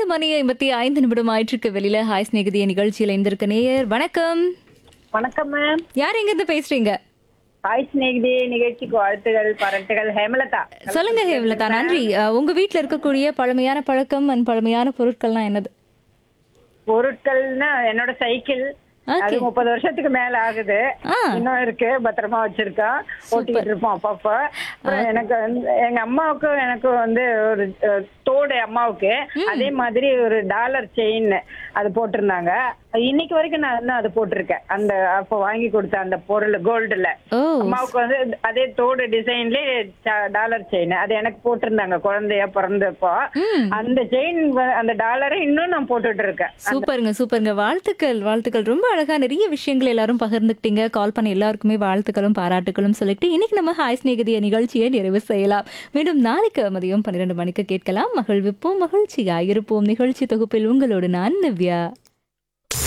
மணி ஐம்பத்தி ஐந்து நிமிடம் ஆயிட்டிருக்கு வெளியில ஹாய் ஸ்நேகிதிய நிகழ்ச்சியில இருந்திருக்க நேயர் வணக்கம் வணக்கம் மேம் யார் எங்க இருந்து பேசுறீங்க ஹாய் ஸ்நேகிதி நிகழ்ச்சிக்கு வாழ்த்துகள் பாராட்டுகள் ஹேமலதா சொல்லுங்க ஹேவலதா நன்றி அஹ், உங்க வீட்ல இருக்கக்கூடிய பழமையான பழக்கம் அண்ட் பழமையான பொருட்கள்லாம் என்னது பொருட்கள்னா என்னோட சைக்கிள் அது முப்பது வருஷத்துக்கு மேல ஆகுது ஆ. இன்னும் இருக்கு பத்திரமா வச்சிருக்கோம் ஓட்டிட்டு இருப்போம் அப்பப்போ அப்புறம் எனக்கு வந்து எங்க அம்மாவுக்கு எனக்கு வந்து ஒரு அஹ், தோடு அம்மாவுக்கு அதே மாதிரி ஒரு டாலர் செயின் அது போட்டிருந்தாங்க இன்னைக்கு வரைக்கும் நான் இன்னும் அது போட்டிருக்கேன் அந்த அப்போ வாங்கி கொடுத்த அந்த பொருள் கோல்டுல ஓ அம்மாவுக்கு வந்து அதே தோடு டிசைன்லயே டாலர் செயின் அது எனக்கு போட்டிருந்தாங்க குழந்தையா பிறந்தப்போ அந்த செயின் அந்த டாலரை இன்னும் நான் போட்டுட்டு இருக்கேன் சூப்பருங்க சூப்பருங்க வாழ்த்துக்கள் வாழ்த்துக்கள் ரொம்ப அழகா நிறைய விஷயங்கள் எல்லாரும் பகிர்ந்துக்கிட்டீங்க கால் பண்ண எல்லாருக்குமே வாழ்த்துக்களும் பாராட்டுகளும் சொல்லிட்டு இன்னைக்கு நம்ம ஹாய் ஸ்நேகிதிய நிகழ்ச்சியை நிறைவு செய்யலாம் மீண்டும் நாளைக்கு மதியம் பன்னிரெண்டு மணிக்கு கேட்கலாம் மகிழ்விப்போம் மகிழ்ச்சியா இருப்போம் நிகழ்ச்சி தொகுப்பில் உங்களோடு நான் நவ்யா